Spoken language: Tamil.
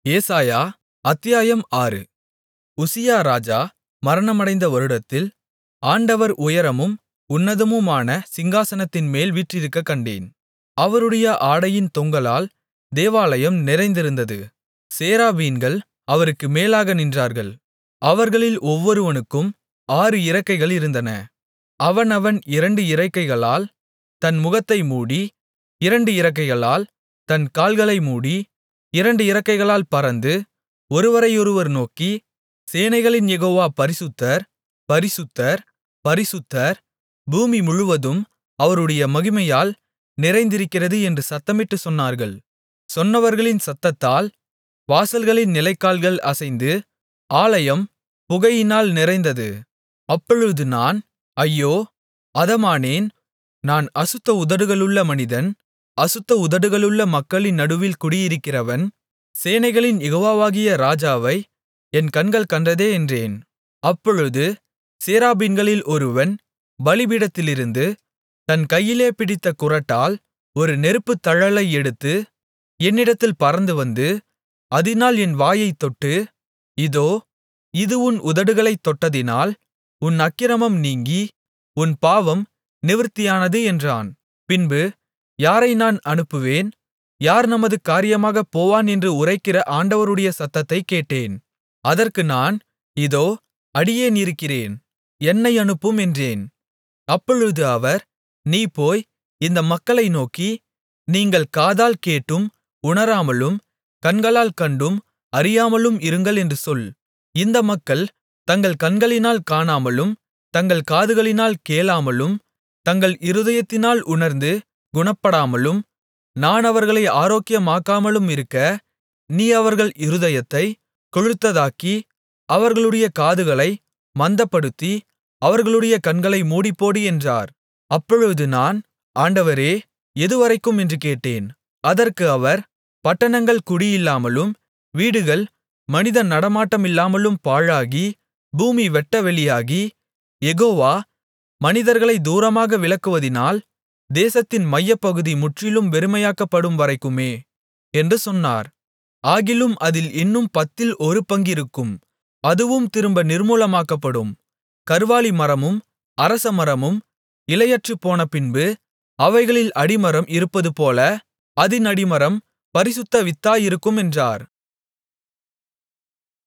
ஏசாயா அத்தியாயம் ஆறு உசியா ராஜா மரணமடைந்த வருடத்தில் ஆண்டவர் உயரமும் உன்னதமுமான சிங்காசனத்தின்மேல் வீற்றிருக்கக் கண்டேன் அவருடைய ஆடையின் தொங்கலால் தேவாலயம் நிறைந்திருந்தது சேராபீன்கள் அவருக்கு மேலாக நின்றார்கள் அவர்களில் ஒவ்வொருவனுக்கும் ஆறு இறக்கைகள் இருந்தன அவனவன் இரண்டு இறக்கைகளால் தன் முகத்தை மூடி இரண்டு இறக்கைகளால் தன் கால்களை மூடி இரண்டு இறக்கைகளால் பறந்து ஒருவரையொருவர் நோக்கி சேனைகளின் யெகோவா பரிசுத்தர் பரிசுத்தர் பரிசுத்தர் பூமி முழுவதும் அவருடைய மகிமையால் நிறைந்திருக்கிறது என்று சத்தமிட்டுச் சொன்னார்கள் சொன்னவர்களின் சத்தத்தால் வாசல்களின் நிலைக்கால்கள் அசைந்து ஆலயம் புகையினால் நிறைந்தது அப்பொழுது நான் ஐயோ அதமானேன் நான் அசுத்த உதடுகளுள்ள மனிதன் அசுத்த உதடுகளுள்ள மக்களின் நடுவில் குடியிருக்கிறவன் சேனைகளின் யெகோவாவாகிய ராஜாவை என் கண்கள் கண்டதே என்றேன் அப்பொழுது சேராபீன்களில் ஒருவன் பலிபீடத்திலிருந்து தன் கையிலே பிடித்த குறட்டால் ஒரு நெருப்புத் தழலை எடுத்து என்னிடத்தில் பறந்துவந்து அதினால் என் வாயைத் தொட்டு இதோ இது உன் உதடுகளைத் தொட்டதினால் உன் அக்கிரமம் நீங்கி உன் பாவம் நிவிர்த்தியானது என்றான் பின்பு யாரை நான் அனுப்புவேன் யார் நமது காரியமாகப் போவான் என்று உரைக்கிற ஆண்டவருடைய சத்தத்தைக் கேட்டேன் அதற்கு நான் இதோ அடியேன் இருக்கிறேன் என்னை அனுப்பும் என்றேன் அப்பொழுது அவர் நீ போய் இந்த மக்களை நோக்கி நீங்கள் காதால் கேட்டும் உணராமலும் கண்களால் கண்டும் அறியாமலும் இருங்கள் என்று சொல் இந்த மக்கள் தங்கள் கண்களினால் காணாமலும் தங்கள் காதுகளினால் கேளாமலும் தங்கள் இருதயத்தினால் உணர்ந்து குணப்படாமலும் நான் அவர்களை ஆரோக்கியமாக்காமலும் இருக்க நீ அவர்கள் இருதயத்தைக் கொழுத்ததாக்கி அவர்களுடைய காதுகளை மந்தப்படுத்தி அவர்களுடைய கண்களை மூடிப்போடு என்றார் அப்பொழுது நான் ஆண்டவரே எதுவரைக்கும் என்று கேட்டேன் அதற்கு அவர் பட்டணங்கள் குடியில்லாமலும் வீடுகள் மனித நடமாட்டமில்லாமலும் பாழாகி பூமி வெட்டவெளியாகி யெகோவா மனிதர்களை தூரமாக விலக்குவதினால் தேசத்தின் மையப்பகுதி முற்றிலும் வெறுமையாக்கப்படும் வரைக்குமே என்று சொன்னார் ஆகிலும் அதில் இன்னும் பத்தில் ஒரு பங்கிருக்கும் அதுவும் திரும்ப நிர்மூலமாக்கப்படும் கர்வாலி மரமும் அரசமரமும் இலையற்றுப்போன பின்பு அவைகளில் அடிமரம் இருப்பதுபோல அதின் அடிமரம் பரிசுத்த வித்தாயிருக்கும் என்றார்